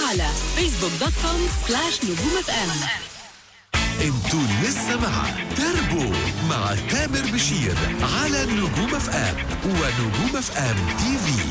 على فيسبوك دوت كوم سلاش نجوم اف ام انتوا لسه مع تربو مع تامر بشير على نجوم اف ام ونجوم اف ام تي في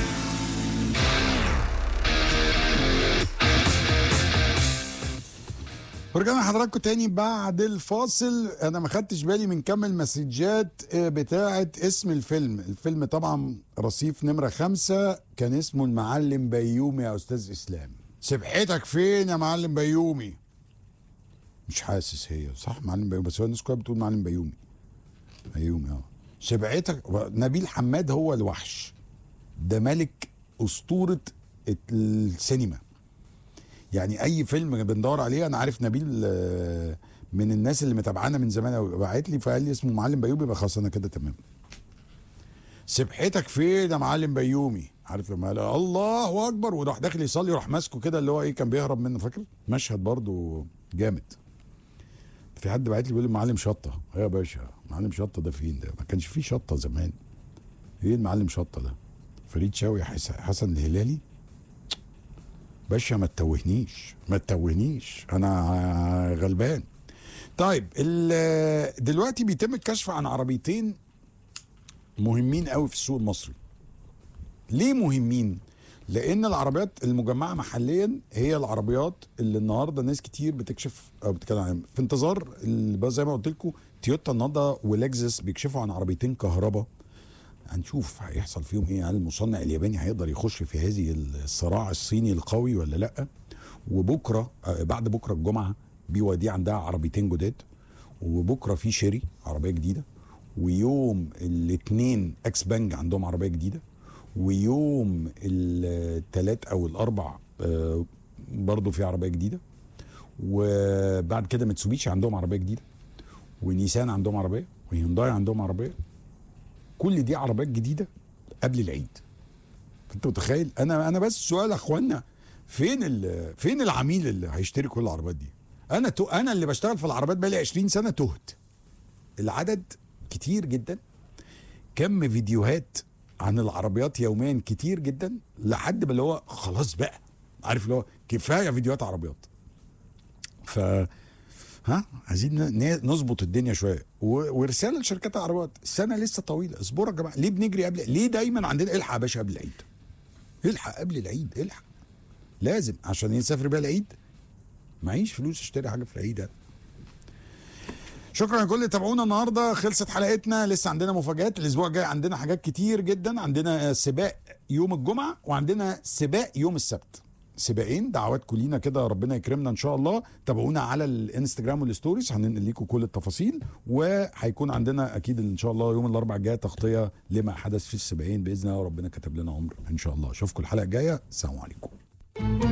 ورجعنا لحضراتكم تاني بعد الفاصل انا ما خدتش بالي من كم المسجات آه، بتاعه اسم الفيلم الفيلم طبعا رصيف نمره خمسة كان اسمه المعلم بيومي يا استاذ اسلام سبحتك فين يا معلم بيومي مش حاسس هي صح معلم بيومي بس هو الناس كلها بتقول معلم بيومي بيومي اه سبعتك نبيل حماد هو الوحش ده ملك اسطوره السينما يعني اي فيلم بندور عليه انا عارف نبيل آه، من الناس اللي متابعانا من زمان قوي بعت لي فقال لي اسمه معلم بيومي يبقى خلاص انا كده تمام سبحتك فين يا معلم بيومي عارف لما قال الله اكبر وراح داخل يصلي وراح ماسكه كده اللي هو ايه كان بيهرب منه فاكر مشهد برضو جامد في حد بعت لي بيقول لي معلم شطه ايه يا باشا معلم شطه ده فين ده ما كانش فيه شطه زمان ايه المعلم شطه ده فريد شوقي حس- حسن الهلالي باشا ما تتوهنيش ما تتوهنيش انا غلبان طيب ال- دلوقتي بيتم الكشف عن عربيتين مهمين قوي في السوق المصري ليه مهمين لان العربيات المجمعه محليا هي العربيات اللي النهارده ناس كتير بتكشف او بتتكلم عنها في انتظار ال- بقى زي ما قلت لكم تويوتا النهارده ولكزس بيكشفوا عن عربيتين كهرباء هنشوف هيحصل فيهم ايه هل المصنع الياباني هيقدر يخش في هذه الصراع الصيني القوي ولا لا وبكره آه، بعد بكره الجمعه بي واي دي عندها عربيتين جداد وبكره في شيري عربيه جديده ويوم الاثنين اكس بانج عندهم عربيه جديده ويوم الثلاث او الاربع آه، برضو في عربيه جديده وبعد كده متسوبيشي عندهم عربيه جديده ونيسان عندهم عربيه وهيونداي عندهم عربيه كل دي عربيات جديده قبل العيد انت متخيل انا انا بس سؤال يا اخوانا فين ال- فين العميل اللي هيشتري كل العربيات دي انا تو انا اللي بشتغل في العربيات بقالي 20 سنه تهت العدد كتير جدا كم فيديوهات عن العربيات يوميا كتير جدا لحد ما اللي هو خلاص بقى عارف اللي هو كفايه فيديوهات عربيات ف ها عايزين ن- نظبط الدنيا شويه و- ورساله لشركات العربيات السنه لسه طويله اصبروا يا جماعه ليه بنجري قبل ليه دايما عندنا الحق يا باشا قبل العيد الحق قبل العيد الحق لازم عشان يسافر بيها العيد معيش فلوس اشتري حاجه في العيد يعني. شكرا لكل اللي تابعونا النهارده خلصت حلقتنا لسه عندنا مفاجآت الاسبوع الجاي عندنا حاجات كتير جدا عندنا سباق يوم الجمعه وعندنا سباق يوم السبت سباقين دعواتكم لينا كده ربنا يكرمنا ان شاء الله تابعونا على الانستجرام والستوريز هننقل لكم كل التفاصيل وهيكون عندنا اكيد ان شاء الله يوم الاربعاء الجاي تغطيه لما حدث في السباقين باذن الله ربنا كتب لنا عمر ان شاء الله اشوفكم الحلقه الجايه السلام عليكم